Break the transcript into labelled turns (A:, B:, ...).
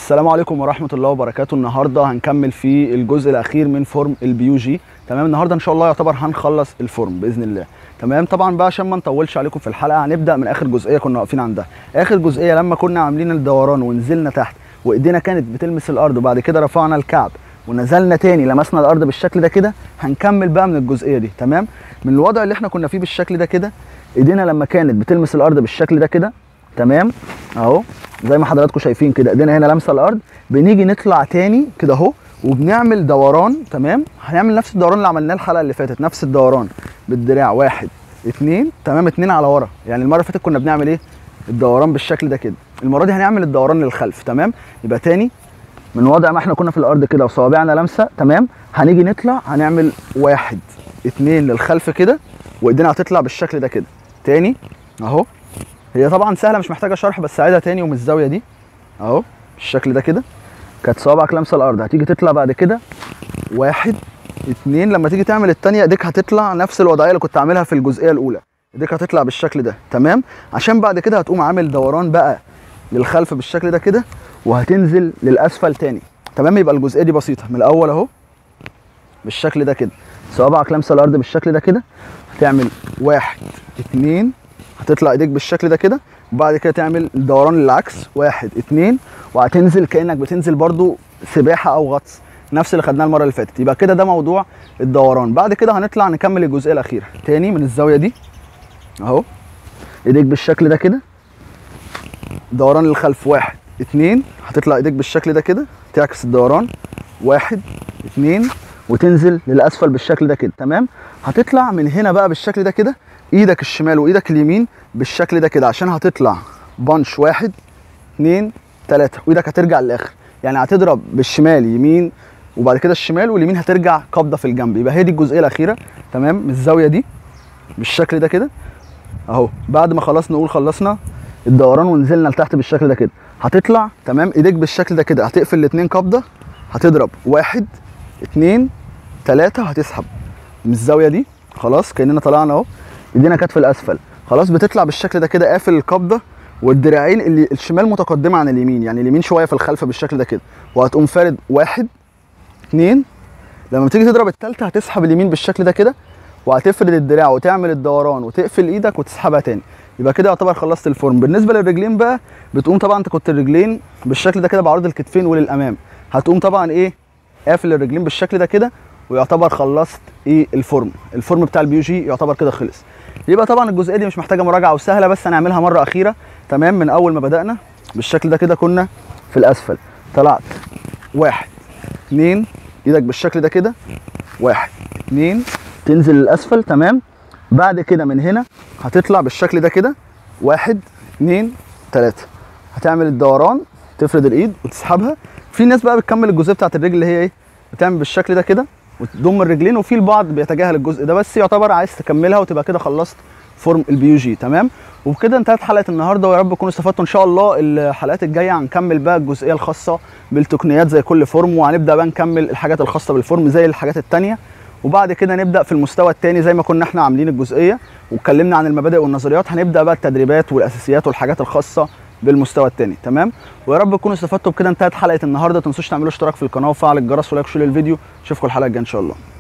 A: السلام عليكم ورحمه الله وبركاته النهارده هنكمل في الجزء الاخير من فورم البيو جي تمام النهارده ان شاء الله يعتبر هنخلص الفورم باذن الله تمام طبعا بقى عشان ما نطولش عليكم في الحلقه هنبدا من اخر جزئيه كنا واقفين عندها اخر جزئيه لما كنا عاملين الدوران ونزلنا تحت وايدينا كانت بتلمس الارض وبعد كده رفعنا الكعب ونزلنا تاني لمسنا الارض بالشكل ده كده هنكمل بقى من الجزئيه دي تمام من الوضع اللي احنا كنا فيه بالشكل ده كده ايدينا لما كانت بتلمس الارض بالشكل ده كده تمام اهو زي ما حضراتكم شايفين كده ايدينا هنا لامسه الارض بنيجي نطلع تاني كده اهو وبنعمل دوران تمام هنعمل نفس الدوران اللي عملناه الحلقه اللي فاتت نفس الدوران بالدراع واحد اتنين تمام اتنين على ورا يعني المره اللي فاتت كنا بنعمل ايه الدوران بالشكل ده كده المره دي هنعمل الدوران للخلف تمام يبقى تاني من وضع ما احنا كنا في الارض كده وصوابعنا لامسه تمام هنيجي نطلع هنعمل واحد اتنين للخلف كده وايدينا هتطلع بالشكل ده كده تاني اهو هي طبعا سهله مش محتاجه شرح بس عيدها تاني ومن الزاويه دي اهو بالشكل ده كده كانت صوابعك لامسه الارض هتيجي تطلع بعد كده واحد اتنين لما تيجي تعمل التانية ايديك هتطلع نفس الوضعيه اللي كنت عاملها في الجزئيه الاولى ايديك هتطلع بالشكل ده تمام عشان بعد كده هتقوم عامل دوران بقى للخلف بالشكل ده كده وهتنزل للاسفل تاني تمام يبقى الجزئيه دي بسيطه من الاول اهو بالشكل ده كده صوابعك لامسه الارض بالشكل ده كده هتعمل واحد اتنين هتطلع ايديك بالشكل ده كده وبعد كده تعمل الدوران العكس واحد اتنين وهتنزل كانك بتنزل برضو سباحه او غطس نفس اللي خدناه المره اللي فاتت يبقى كده ده موضوع الدوران بعد كده هنطلع نكمل الجزئيه الاخيره تاني من الزاويه دي اهو ايديك بالشكل ده كده دوران للخلف واحد اتنين هتطلع ايديك بالشكل ده كده تعكس الدوران واحد اتنين وتنزل للاسفل بالشكل ده كده تمام هتطلع من هنا بقى بالشكل ده كده ايدك الشمال وايدك اليمين بالشكل ده كده عشان هتطلع بانش واحد اتنين تلاته وايدك هترجع للاخر يعني هتضرب بالشمال يمين وبعد كده الشمال واليمين هترجع قبضه في الجنب يبقى هي دي الجزئيه الاخيره تمام من الزاويه دي بالشكل ده كده اهو بعد ما خلاص نقول خلصنا الدوران ونزلنا لتحت بالشكل ده كده هتطلع تمام ايديك بالشكل ده كده هتقفل الاتنين قبضه هتضرب واحد اتنين تلاته هتسحب من الزاويه دي خلاص كاننا طلعنا اهو ايدينا كانت في الاسفل خلاص بتطلع بالشكل ده كده قافل القبضه والدراعين اللي الشمال متقدمه عن اليمين يعني اليمين شويه في الخلف بالشكل ده كده وهتقوم فارد واحد اتنين لما تيجي تضرب التالتة هتسحب اليمين بالشكل ده كده وهتفرد الدراع وتعمل الدوران وتقفل ايدك وتسحبها تاني يبقى كده يعتبر خلصت الفورم بالنسبه للرجلين بقى بتقوم طبعا انت كنت الرجلين بالشكل ده كده بعرض الكتفين وللامام هتقوم طبعا ايه قافل الرجلين بالشكل ده كده ويعتبر خلصت ايه الفورم الفورم بتاع البيو جي يعتبر كده خلص يبقى طبعا الجزئيه دي مش محتاجه مراجعه وسهله بس هنعملها مره اخيره تمام من اول ما بدانا بالشكل ده كده كنا في الاسفل طلعت واحد اتنين ايدك بالشكل ده كده واحد اتنين تنزل للاسفل تمام بعد كده من هنا هتطلع بالشكل ده كده واحد اتنين تلاته هتعمل الدوران تفرد الايد وتسحبها في ناس بقى بتكمل الجزئيه بتاعت الرجل اللي هي ايه بتعمل بالشكل ده كده وتضم الرجلين وفي البعض بيتجاهل الجزء ده بس يعتبر عايز تكملها وتبقى كده خلصت فورم البيو جي تمام وبكده انتهت حلقه النهارده ويا رب تكونوا استفدتوا ان شاء الله الحلقات الجايه هنكمل بقى الجزئيه الخاصه بالتقنيات زي كل فورم وهنبدا بقى نكمل الحاجات الخاصه بالفورم زي الحاجات التانية وبعد كده نبدا في المستوى الثاني زي ما كنا احنا عاملين الجزئيه واتكلمنا عن المبادئ والنظريات هنبدا بقى التدريبات والاساسيات والحاجات الخاصه بالمستوى الثاني تمام ويا رب تكونوا استفدتوا بكده انتهت حلقه النهارده ما تنسوش تعملوا اشتراك في القناه وفعل الجرس ولايك وشير الفيديو اشوفكم الحلقه الجايه ان شاء الله